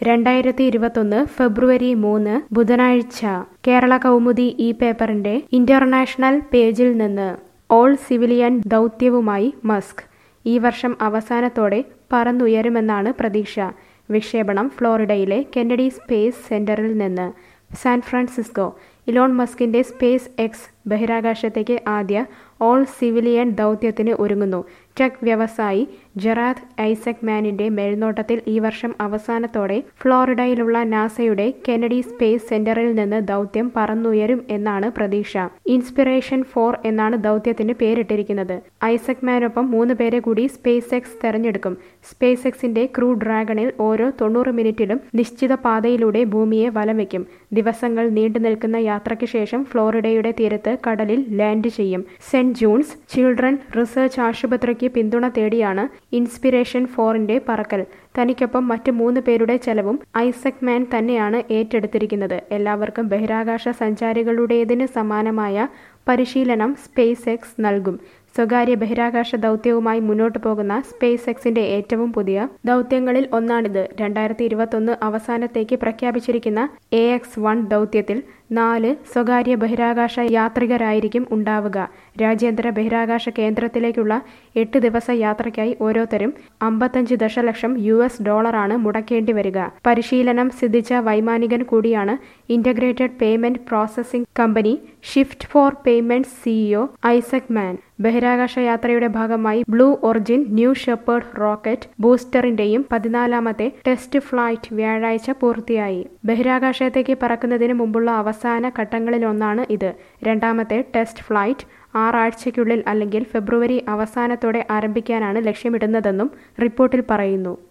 രണ്ടായിരത്തി ഇരുപത്തൊന്ന് ഫെബ്രുവരി മൂന്ന് ബുധനാഴ്ച കേരള കൗമുദി ഈ പേപ്പറിന്റെ ഇന്റർനാഷണൽ പേജിൽ നിന്ന് ഓൾ സിവിലിയൻ ദൗത്യവുമായി മസ്ക് ഈ വർഷം അവസാനത്തോടെ പറന്നുയരുമെന്നാണ് പ്രതീക്ഷ വിക്ഷേപണം ഫ്ലോറിഡയിലെ കെന്നഡി സ്പേസ് സെന്ററിൽ നിന്ന് സാൻ ഫ്രാൻസിസ്കോ ഇലോൺ മസ്കിന്റെ സ്പേസ് എക്സ് ബഹിരാകാശത്തേക്ക് ആദ്യ ഓൾ സിവിലിയൻ ദൗത്യത്തിന് ഒരുങ്ങുന്നു ടെക് വ്യവസായി ജെറാദ് ഐസക് മാനിന്റെ മേൽനോട്ടത്തിൽ ഈ വർഷം അവസാനത്തോടെ ഫ്ലോറിഡയിലുള്ള നാസയുടെ കെനഡി സ്പേസ് സെന്ററിൽ നിന്ന് ദൗത്യം പറന്നുയരും എന്നാണ് പ്രതീക്ഷ ഇൻസ്പിറേഷൻ ഫോർ എന്നാണ് ദൗത്യത്തിന് പേരിട്ടിരിക്കുന്നത് ഐസക് മാനൊപ്പം മൂന്ന് പേരെ കൂടി സ്പേസ് എക്സ് തെരഞ്ഞെടുക്കും സ്പേസ് എക്സിന്റെ ക്രൂ ഡ്രാഗണിൽ ഓരോ തൊണ്ണൂറ് മിനിറ്റിലും നിശ്ചിത പാതയിലൂടെ ഭൂമിയെ വലം വയ്ക്കും ദിവസങ്ങൾ നീണ്ടു നിൽക്കുന്ന യാത്രയ്ക്ക് ശേഷം ഫ്ലോറിഡയുടെ തീരത്ത് കടലിൽ ലാൻഡ് ചെയ്യും സെന്റ് ജൂൺസ് ചിൽഡ്രൻ റിസർച്ച് ആശുപത്രിക്ക് പിന്തുണ തേടിയാണ് ഇൻസ്പിറേഷൻ ഫോറിന്റെ പറക്കൽ തനിക്കൊപ്പം മറ്റ് മൂന്ന് പേരുടെ ചെലവും ഐസക് മാൻ തന്നെയാണ് ഏറ്റെടുത്തിരിക്കുന്നത് എല്ലാവർക്കും ബഹിരാകാശ സഞ്ചാരികളുടേതിന് സമാനമായ പരിശീലനം സ്പേസ് എക്സ് നൽകും സ്വകാര്യ ബഹിരാകാശ ദൗത്യവുമായി മുന്നോട്ടു പോകുന്ന സ്പേസ് എക്സിന്റെ ഏറ്റവും പുതിയ ദൗത്യങ്ങളിൽ ഒന്നാണിത് രണ്ടായിരത്തി ഇരുപത്തൊന്ന് അവസാനത്തേക്ക് പ്രഖ്യാപിച്ചിരിക്കുന്ന എ എക്സ് വൺ ദൗത്യത്തിൽ നാല് സ്വകാര്യ ബഹിരാകാശ യാത്രികരായിരിക്കും ഉണ്ടാവുക രാജ്യാന്തര ബഹിരാകാശ കേന്ദ്രത്തിലേക്കുള്ള എട്ട് ദിവസ യാത്രയ്ക്കായി ഓരോരുത്തരും അമ്പത്തഞ്ച് ദശലക്ഷം യു എസ് ഡോളറാണ് മുടക്കേണ്ടി വരിക പരിശീലനം സിദ്ധിച്ച വൈമാനികൻ കൂടിയാണ് integrated payment processing company Shift four payment CEO Isaacman ബഹിരാകാശ യാത്രയുടെ ഭാഗമായി Blue Origin New Shepard rocket ബൂസ്റ്ററിന്റെയും പതിനാലാമത്തെ ടെസ്റ്റ് ഫ്ലൈറ്റ് വ്യാഴാഴ്ച പൂർത്തിയായി ബഹിരാകാശത്തേക്ക് പറക്കുന്നതിന് മുമ്പുള്ള അവസാന ഘട്ടങ്ങളിലൊന്നാണ് ഇത് രണ്ടാമത്തെ ടെസ്റ്റ് ഫ്ലൈറ്റ് ആറാഴ്ചയ്ക്കുള്ളിൽ അല്ലെങ്കിൽ ഫെബ്രുവരി അവസാനത്തോടെ ആരംഭിക്കാനാണ് ലക്ഷ്യമിടുന്നതെന്നും റിപ്പോർട്ടിൽ പറയുന്നു